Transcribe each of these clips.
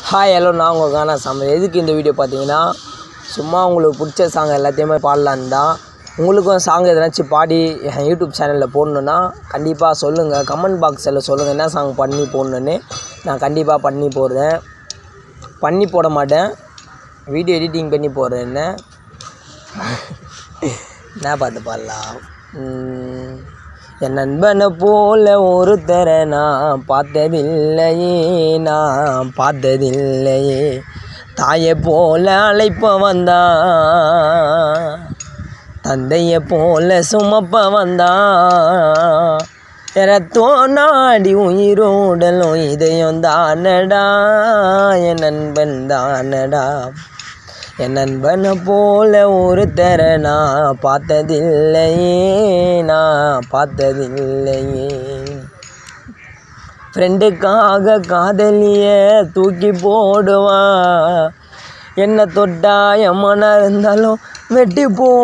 hi hello நான் உங்கள் கானா சாமி எதுக்கு இந்த வீடியோ பார்த்தீங்கன்னா சும்மா உங்களுக்கு பிடிச்ச சாங் எல்லாத்தையுமே பாடலான்னு தான் உங்களுக்கும் சாங் எதனாச்சும் பாடி என் யூடியூப் சேனலில் போடணுன்னா கண்டிப்பாக சொல்லுங்கள் கமெண்ட் பாக்ஸில் சொல்லுங்கள் என்ன சாங் பண்ணி போடணுன்னு நான் கண்டிப்பாக பண்ணி போடுறேன் பண்ணி போட மாட்டேன் வீடியோ எடிட்டிங் பண்ணி போடுறேன் என்ன என்ன பாட்டு பாடலாம் உம், என் நண்பனை போல ஒருத்தரை நான் பார்த்ததில்லையே நான் பார்த்ததில்லையே தாயை போல அழைப்ப வந்தா தந்தையை போல சுமப்ப வந்தா ரத்தோ நாடி உயிரோடலும் இதயம் தானடா என் நண்பன் தானடா என் நண்பனை போல ஒருத்தரை நான் பார்த்ததில்லையே நான் பார்த்ததில்லையே ஃப்ரெண்டுக்காக காதலிய தூக்கி போடுவான் என்ன தொட்டா என் மனம் இருந்தாலும் வெட்டி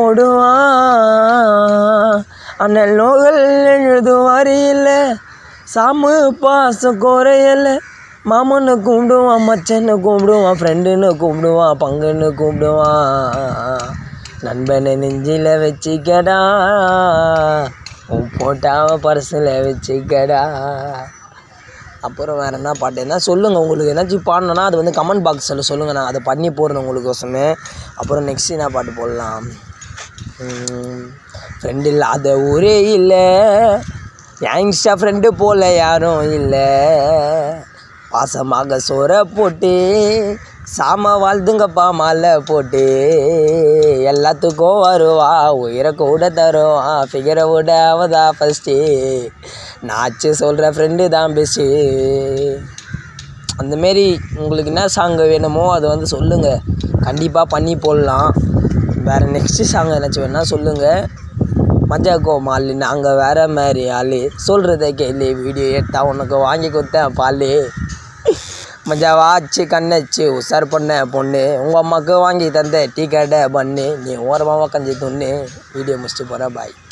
போடுவான் அண்ணல் நோகல் எழுது வரையில் சாமு பாசம் குறையலை மாமன்னு கூப்பிடுவான் மச்சன்னு கூப்பிடுவான் ஃப்ரெண்டுன்னு கூப்பிடுவான் பங்குன்னு கூப்பிடுவான் நண்பனை நெஞ்சில் வச்சுக்கடா உன் போட்டாவை பர்ஸில் வச்சுக்கடா அப்புறம் வேறு என்ன பாட்டு என்ன சொல்லுங்கள் உங்களுக்கு ஏதாச்சும் பாடணுன்னா அது வந்து கமெண்ட் பாக்ஸில் சொல்லுங்கள் நான் அதை பண்ணி போடுறேன் உங்களுக்கோசமே அப்புறம் நெக்ஸ்ட் என்ன பாட்டு போடலாம் ஃப்ரெண்டு இல்லாத ஊரே இல்லை யங்ஸ்டா ஃப்ரெண்டு போல் யாரும் இல்லை பாசமாக சோற போட்டு சாம வாழ்த்துங்கப்பா மாலை போட்டு எல்லாத்துக்கும் வருவா உயிரை கூட தருவா ஃபிகரை விட அவதா ஃபஸ்ட்டு நாச்சு சொல்கிற ஃப்ரெண்டு தான் பெஸ்ட்டு அந்தமாரி உங்களுக்கு என்ன சாங் வேணுமோ அதை வந்து சொல்லுங்கள் கண்டிப்பாக பண்ணி போடலாம் வேறு நெக்ஸ்ட்டு சாங் ஏதாச்சும் வேணால் சொல்லுங்கள் மஜா கோமால் நாங்கள் வேற மாதிரி ஆள் சொல்கிறத கேளு வீடியோ எடுத்தா உனக்கு வாங்கி கொடுத்தேன் பால் மஜாவா ஆச்சு கண்ணச்சு உசார் பண்ண பொண்ணு உங்கள் அம்மாவுக்கு வாங்கி தந்த டீ கடை பண்ணு நீ ஓரமாக உக்காஞ்சி துண்ணு வீடியோ முடிச்சுட்டு போகிற பாய்